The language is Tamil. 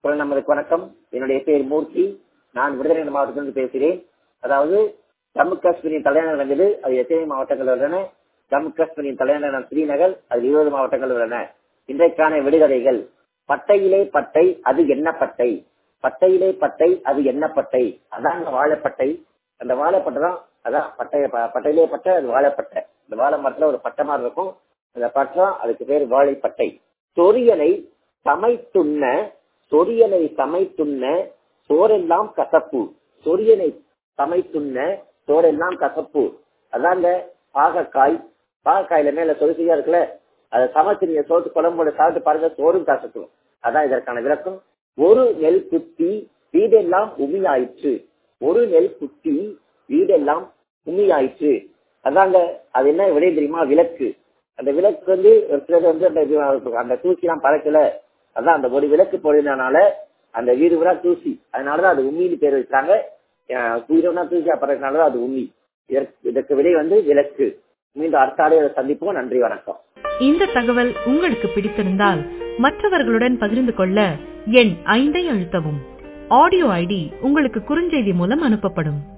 குரல் நமதுக்கு வணக்கம் என்னுடைய பேர் மூர்த்தி நான் விருதுநகர் மாவட்டத்திலிருந்து பேசுகிறேன் அதாவது ஜம்மு காஷ்மீரின் தலைநகர் நடந்தது அது எத்தனை மாவட்டங்கள் உள்ளன ஜம்மு காஷ்மீரின் தலைநகரம் ஸ்ரீநகர் அது இருபது மாவட்டங்கள் உள்ளன இன்றைக்கான விடுகதைகள் பட்டையிலே பட்டை அது என்ன பட்டை பட்டையிலே பட்டை அது என்ன பட்டை அதான் அந்த வாழைப்பட்டை அந்த வாழைப்பட்டை தான் அதான் பட்டை ப- பட்டையிலே பட்டை அது வாழைப்பட்டை இந்த வாழை மரத்துல ஒரு பட்டை மாதிரி இருக்கும் அந்த பட்டை தான் அதுக்கு பேர் வாழைப்பட்டை சொரியனை சமைத்துண்ண சொரியனை சமைத்துண்ண சோறெல்லாம் கசப்பு சொரியனை சமைத்துண்ண சோறெல்லாம் கசப்பு அதாங்க பாகக்காய் பாகக்காயில மேல சொரிசையா இருக்குல்ல அதை சமைச்சு நீங்க சோத்து குழம்போட சாப்பிட்டு பாருங்க சோறும் கசக்கும் அதான் இதற்கான விளக்கம் ஒரு நெல் குத்தி வீடெல்லாம் உமியாயிற்று ஒரு நெல் குத்தி வீடெல்லாம் உமியாயிற்று அதாங்க அது என்ன விடை தெரியுமா விளக்கு அந்த விளக்கு வந்து ஒரு சிலது வந்து அந்த இது- அந்த தூசி எல்லாம் பறக்கல அதான் அந்த ஒரு விளக்கு போடுறதுனால அந்த வீடு விழா தூசி அதனாலதான் அது உம்மின்னு பேர் வச்சாங்க வீடுனா தூசியா பறக்கிறதுனாலதான் அது உம்மி இதற்கு இதற்கு விடை வந்து விளக்கு மீண்டும் அடுத்த ஆடையை சந்திப்போம் நன்றி வணக்கம் இந்த தகவல் உங்களுக்கு பிடித்திருந்தால் மற்றவர்களுடன் பகிர்ந்து கொள்ள எண் ஐந்தை அழுத்தவும் ஆடியோ ஐடி உங்களுக்கு குறுஞ்செய்தி மூலம் அனுப்பப்படும்